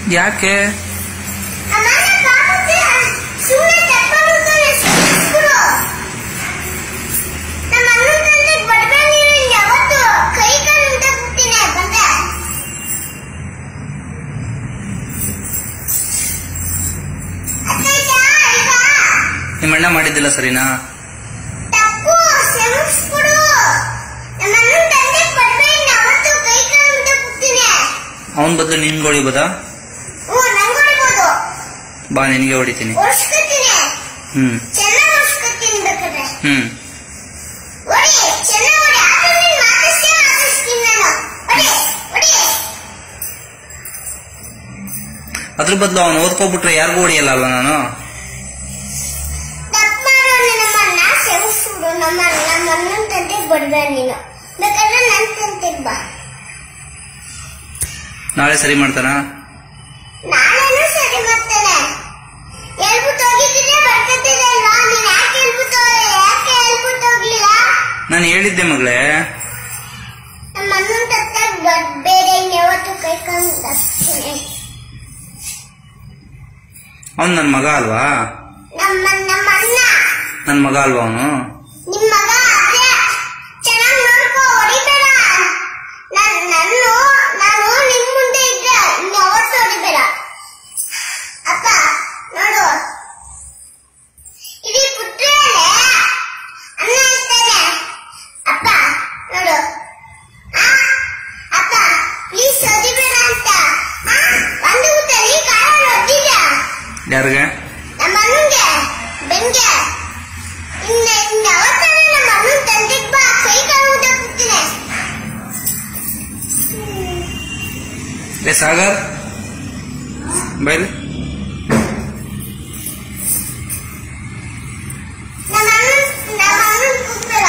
ಯಾಕೆ ಅಮ್ಮನ ಪಾಪಕ್ಕೆ ಸುಮ್ಮನೆ ತಪ್ಪಾಗುತ್ತಾನೆ ಸುಮ್ಮನೆ ನಮ್ಮ ಅಣ್ಣನ ತಂದೆ ಬಡಬಡ ನೀನು ಯಾವತ್ತು ಕೈ ಕಾಲು ಅಂತ ಬಿಡ್ತೀನಿ ಬಂದೆ ಅತ್ತಾಯ್ತಾ ಈಗ ನಿಮ್ಮ ಅಣ್ಣ ಮಾಡಿದ್ದಿಲ್ಲ ಸರಿನಾ ತಪ್ಪು ಕ್ಷಮಿಸ್ಬಿಡು ನಮ್ಮ ಅಣ್ಣನ ತಂದೆ ಬಡಬಡ ಯಾವತ್ತು ಕೈ ಕಾಲು ಅಂತ ಬಿಡ್ತೀನಿ ಅವನ ಬದಲು ನಿನ್ಗೆ ಹೊಡಿಬೋದಾ ಹ್ಞೂ ನಂಗೆ ಹೊಡ್ಬೋದು ಬಾ ನಿನಗೆ ಹೊಡಿತೀನಿ ಒರ್ಸ್ಕೊತೀನಿ ಹ್ಮ್ ಚೆನ್ನಾಗಿ ಒರ್ಸ್ಕೊತೀನಿ ಬೇಕಾದ್ರೆ ಹ್ಮ್ ಒಡಿ ಚೆನ್ನಾಗಿ ಒಡಿ ಆದ್ರೆ ನೀನ್ ಮಾತಾಡ್ಸೇ ಮಾತಾಡ್ಸ್ತೀನಿ ನಾನು ಒಡಿ ಒಡಿ ಅದ್ರ ಬದಲು ಅವನು ಓದ್ಕೊಬಿಟ್ರೆ ಯಾರಿಗೂ ಹೊಡಿಯಲ್ಲ ಅಲ್ವಾ ನಾನು ತಪ್ಪು ಮಾಡೋನು ನಮ್ಮನ್ನ ಕ್ಷಮಿಸ್ಬಿಡು ನಮ್ಮ ನಮ್ಮ ಅಣ್ಣನ ತಂದೆಗೆ ಬಡ್ಬೇಡ ನೀನು ಬೇಕಾದ್ರೆ ನನ್ನ ತಂದೆಗೆ ಬಾ ನಾಳೆ ಸರಿ ಮಾಡ್ತಾನಾ ನಾಳೆನೂ ಸರಿ ಮಾಡ್ತೇನೆ ಹೇಳ್ಬಿಟ್ಟು ಹೋಗಿದ್ರೆ ಬರ್ತಿದ್ದೆ ಅಲ್ವಾ ನೀನ್ ಯಾಕೆ ಹೇಳ್ಬಿಟ್ಟು ಯಾಕೆ ಹೇಳ್ಬಿಟ್ಟು ಹೋಗ್ಲಿಲ್ಲ ನಾನು ಹೇಳಿದ್ದೆ ಮಗಳೇ ನಮ್ಮ ಅಣ್ಣನ ತತ್ತಾಗ ಬೇರೆ ಇನ್ಯಾವತ್ತು ಕೈ ಕೊಂಡು ಅವನು ನನ್ನ ಮಗ ಅಲ್ವಾ ನಮ್ಮ ನಮ್ಮ ಅಣ್ಣ ನನ್ನ ಮಗ ಅಲ್ವಾ ಅವನು ನಿಮ್ ಮಗ ಅದೇ ಚೆನ್ನಾಗಿ ನೋಡ್ಕೋ ಹೊಡಿಬೇಡ ನಾನ್ ನಾನು ನಾನು ನಿಮ್ ಮುಂದೆ ಇದ್ರೆ ಯಾವತ್ತೂ ಹೊಡಿಬೇಡ ಅಪ್ಪ ನೋಡು ಇಡೀ ಪುಟ್ರಲ್ಲಿ ಅನ್ನ ಇರ್ತಾನೆ ಅಪ್ಪ ನೋಡು ಆ, ಅಪ್ಪ ಪ್ಲೀಸ್ ಹೊಡಿಬೇಡ ಅಂತ ಆ, ಒಂದು ಊಟಲ್ಲಿ ಕಾರಲ್ಲಿ ಹೊಡ್ದಿದ್ಯಾ ಯಾರಿಗೆ ನಮ್ಮ ಅಣ್ಣಂಗೆ ಬೆಂಗೆ ಇನ್ನ ಇನ್ನ ಯಾವತ್ತಾದ್ರೂ ನಮ್ಮ ಅಣ್ಣನ ತಂದೆಗ್ ಬಾ ಕೈ ಕಾಲು ಊಟ ಕೊಡ್ತೀನಿ ಏ ಸಾಗರ್ ಬೈಲ್ ನಮ್ಮ ಅಣ್ಣನ್ ನಮ್ಮ ಅಣ್ಣನ್ ಕೂಗ್ಬೇಡ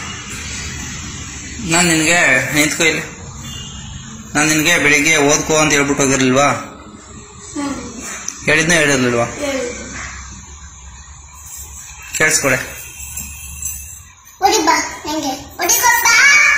ನಾನು ನಿನಗೆ ನಿಂತ್ಕೊ ಇಲ್ಲಿ ನಾನು ನಿನಗೆ ಬೆಳಿಗ್ಗೆ ಓದ್ಕೋ ಅಂತ ಹೇಳ್ಬಿಟ್ಟು ಹೋಗಿರ್ಲಿಲ್ವಾ ಹೇಳಿದ್ನ ಹೇಳಿರ್ಲಿಲ್ವಾ ಕೇಳಿಸ್ಕೊಡೆ ಹೊಡಿ ಬಾ ನಂಗೆ ಹೊಡಿಕೊಪ್ಪ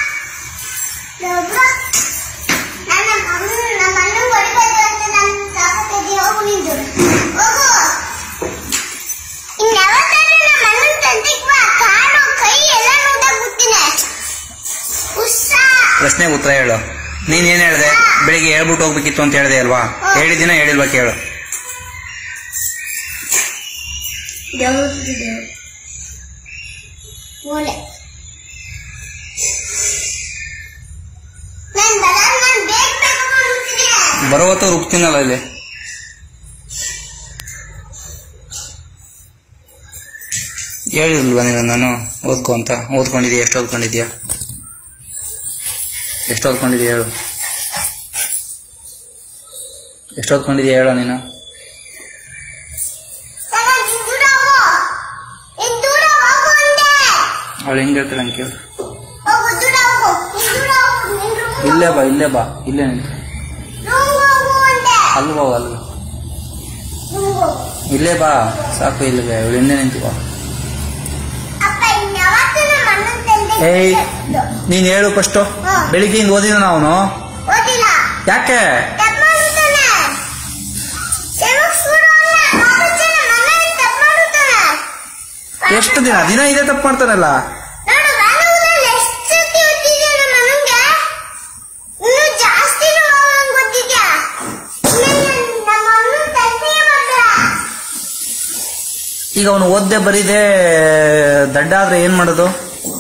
ಒಬ್ಬ ನನ್ನ ಅಣ್ಣ ನಮ್ಮ ಅಣ್ಣನ್ ಹೊಡಿಬೇಕು ಅಂತ ನನ್ನ ತಾಕತ್ತಿದೆ ಹೋಗು ನಿಂದು ಹೋಗು ಇನ್ಯಾವತ್ತಾದ್ರೂ ನಮ್ಮ ಅಣ್ಣನ ತಂದೆಗ್ ಬಾ ಕಾಲು ಕೈ ಎಲ್ಲ ನೋಡಾಕ್ಬಿಡ್ತೀನಿ ಉಸ್ಸಾ ಪ್ರಶ್ನೆಗೆ ಉತ್ತರ ಹೇಳು ನೀನ್ ಏನ್ ಹೇಳ್ದೆ ಬೆಳಿಗ್ಗೆ ಹೇಳ್ಬಿಟ್ಟು ಹೋಗ್ಬೇಕಿತ್ತು ಅಂತ ಹೇಳ್ದೆ ಅಲ್ವಾ ಹೇಳಿದಿನ ಹೇಳಿಲ್ವಾ ಕೇಳು ದೇವ್ರಿಗೆ ಮೂಲೆ ನಾನ್ ಬರಲ್ಲ ನಾನ್ ಬೇಗ ಬೇಗ ಮಾಡ್ಬಿಡ್ತೀನಿ ಬರೋ ಹೊತ್ತು ರುಬ್ತೀನಲ್ಲ ಇಲ್ಲಿ ಹೇಳಿರ್ಲ್ವಾ ನೀನು ನಾನು ಓದ್ಕೊ ಅಂತ ಓದ್ಕೊಂಡಿದ್ಯಾ ಎಷ್ಟು ಓದ್ಕೊಂಡಿದ್ಯಾ ಎಷ್ಟು ಓದ್ಕೊಂಡಿದ್ಯಾ ಹೇಳು ಎಷ್ಟು ಓದ್ಕೊಂಡಿದ್ಯಾ ಹೇಳೋ ನೀನು ತಗ ನೀನ್ ದೂರ ಹೋಗು ನೀನ್ ದೂರ ಹೋಗು ಅಂದೆ ಅವಳು ಹೆಂಗ್ ಹೇಳ್ತಾಳೆ ಹಂಗೆ ಕೇಳು ಹೋಗು ದೂರ ಹೋಗು ನೀನ್ ದೂರ ಹೋಗು ನಿನ್ ರೂಮ್ ಇಲ್ಲೇ ಬಾ ಇಲ್ಲೇ ಬಾ ಇಲ್ಲೇ ನಿಂತು ರೂಮ್ ಹೋಗು ಅಂದೆ ಅಲ್ಲಿ ಬಾ ಅಲ್ಲಿ ರೂಮ್ ಹೋಗು ಇಲ್ಲೇ ಬಾ ಸಾಕು ಇಲ್ಲಿಗೆ ಇವಳು ಹಿಂದೆ ನಿಂತ್ಕೋ ಅಪ್ಪ ಇನ್ಯಾವತ್ತೂ ನಮ್ಮ ಅಣ್ಣನ ತಂದೆ ಏಯ್ ನೀನ್ ಹೇಳು ಫಸ್ಟು ಹಾ. ಬೆಳಿಗ್ಗೆಯಿಂದ ಓದಿದ ಅವನು ಓದಿಲ್ಲ ಯಾಕೆ ತಪ್ಪು ಮಾಡ್ತಾನೆ ಕ್ಷಮಿಸ್ಬಿಡು ಅಣ್ಣ. ಪಾಪಚ್ಚ ನಮ್ಮ ಅಣ್ಣ ತಪ್ಪು ಮಾಡ್ತಾನೆ. ಎಷ್ಟು ದಿನ ದಿನ ಇದೇ ತಪ್ಪು ಮಾಡ್ತಾನಲ್ಲ ನೋಡು ಬಾಲೂರಲ್ಲಿ ಎಷ್ಟು ಸತಿ ಓದ್ತಿದ್ಯಾ ನಮ್ಮ ಅಣ್ಣಂಗೆ? ಇನ್ನೂ ಜಾಸ್ತಿನೂ ಹೋಗಂಗ್ ಗೊತ್ತಿದ್ಯಾ? ಇನ್ನು ನಮ್ಮ ಅಣ್ಣನ್ ತಂದೆಯೇ ಬರ್ತಾರ. ಈಗ ಅವನು ಓದ್ದೆ ಬರೀದೆ ದಡ್ಡ ಆದ್ರೆ ಏನ್ ಮಾಡೋದು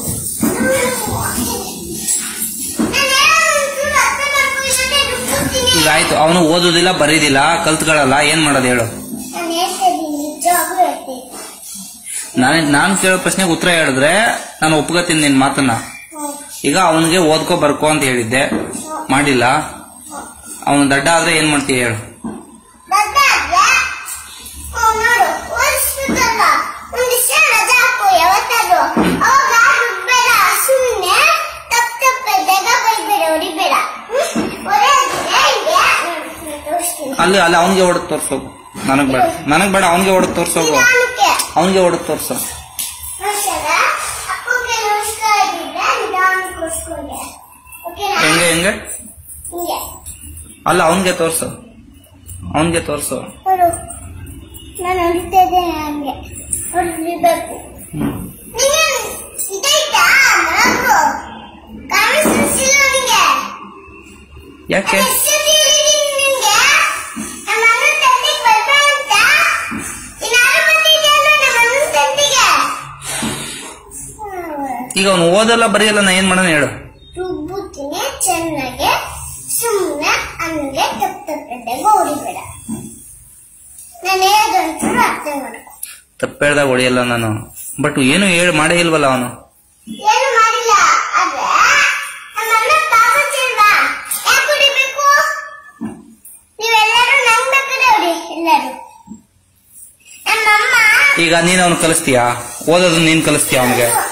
ನಾನ್ ಹೇಳೋದ್ ಒಂಚೂರು ಅರ್ಥ ಮಾಡ್ಕೊಂಡಿದ್ರೆ ದುಡ್ಡು ಈಗ ಆಯ್ತು ಅವನು ಓದುದಿಲ್ಲ ಬರೀದಿಲ್ಲ ಕಲ್ತ್ಗಳಲ್ಲ ಏನ್ ಮಾಡೋದು ಹೇಳು ನಾನು ಹೇಳ್ತಾ ಇದ್ದೀನಿ ನಿಜವಾಗ್ಲೂ ಹೇಳ್ತೀನಿ ನಾನು ನಾನು ಕೇಳೋ ಪ್ರಶ್ನೆಗೆ ಉತ್ತರ ಹೇಳಿದ್ರೆ ನಾನು ಒಪ್ಕೋತೀನಿ ನಿನ್ ಮಾತನ್ನ ಈಗ ಅವನಿಗೆ ಓದ್ಕೋ ಬರ್ಕೋ ಅಂತ ಹೇಳಿದ್ದೆ ಮಾಡಿಲ್ಲ ಅವನು ದಡ್ಡ ಆದ್ರೆ ಏನ್ ಮಾಡ್ತೀಯ ಹೇಳು ದೊಡ್ಡ ಆದ್ರೆ ಹ್ಮ್, ನೋಡು ಓದಿಸ್ಬಿಟ್ಟಲ್ಲ ಒಂದಿವ್ಸ ರಜಾ ಹಾಕು ಯಾವತ್ತಾದ್ರು ಅವಾಗ ರುಬ್ಬೇಡ ಸುಮ್ನೆ ತಪ್ಪ ತಪ್ಪ ಬೇಗ ಬೈಬೇಡ ಹೊಡಿಬೇಡ ಹೊಡೆದ್ರೆ ಇದೆ ನೋಡು, ತೋರಿಸ್ತೀನಿ ಅಲ್ಲಿ ಅಲ್ಲಿ ಅವನಿಗೆ ಹೊಡೆದು ತೋರ್ಸೋಗು ನನಗ್ ಬೇಡ ನನಗ್ ಬೇಡ ಅವನಿಗೆ ಹೊಡೆದು ತೋರ್ಸೋಗು ನಿಧಾನಕ್ಕೆ ಅವನಿಗೆ ಹೊಡೆದು ತೋರ್ಸು ನೋಡ್ಸಲ್ಲ ಅಪ್ಪಗೆ ನಮಸ್ಕಾರ ಇದ್ದಿದ್ರೆ ನಿಧಾನಕ್ಕೆ ಉಳಿಸ್ಕೊಂಡೆ ಓಕೆನಾ ಹೆಂಗೆ ಹೆಂಗೆ ಹಿಂಗೆ ಅಲ್ಲ ಅವನಿಗೆ ತೋರ್ಸು ಅವನ್ಗೆ ತೋರ್ಸು ನೋಡು ನಾನು ಹೊಡಿತಾ ಇದ್ದೇನೆ ಹಂಗೆ ಹೊಡಿಬೇಕು ಹ್ಮ್. ನಿಂಗೆ ಇದಾಯ್ತಾ ಮಲಗು ಕಾಣಿಸ್ತಿಲ್ಲ ನಿಂಗೆ ಯಾಕೆ ಎಷ್ಟು ನಿಂಗೆ ನಮ್ಮ ಅಣ್ಣನ ತಂದೆಗೆ ಬರ್ಬೇಡ ಅಂತ ಇನ್ನಾರು ಬಂದಿದ್ಯಲ್ಲ ನಮ್ಮ ಅಣ್ಣನ ತಂದೆಗೆ ಈಗ ಅವನು ಓದಲ್ಲ ಬರೆಯಲ್ಲ ನಾ ಏನ್ ಮಾಡೋಣ ಹೇಳು ರುಬ್ಬುತ್ತೀನಿ ಚೆನ್ನಾಗೆ ಸುಮ್ಮನೆ ಹಂಗೆ ತಪ್ಪು ತಪ್ಪದೆ ಹೊಡಿಬೇಡ ನಾನು ಹೇಳೋದಂತೂ ಅರ್ಥ ಮಾಡ್ಕೊ ತಪ್ಪು ಹೇಳ್ದಾಗ ಹೊಡಿಯಲ್ಲ ನಾನು ಬಟ್ ಏನು ಹೇಳಿ ಮಾಡೇ ಇಲ್ವಲ್ಲ ಅವನು ಏನು ಮಾಡಿಲ್ಲ ಆದ್ರೆ ನಮ್ಮ ಅಣ್ಣ ಪಾಪಚ್ಚಿಲ್ವಾ ಯಾಕೆ ಹೊಡಿಬೇಕು ನೀವೆಲ್ಲರೂ ನಂಗ್ ಬೇಕಾದ್ರೆ ಹೊಡಿ ಎಲ್ಲರೂ ನಮ್ಮಮ್ಮ ಈಗ ನೀನ್ ಅವ್ನು ಕಲಿಸ್ತೀಯಾ ಓದೋದನ್ನ ನೀನ್ ಕಲಿಸ್ತೀಯ ಅವನಿಗೆ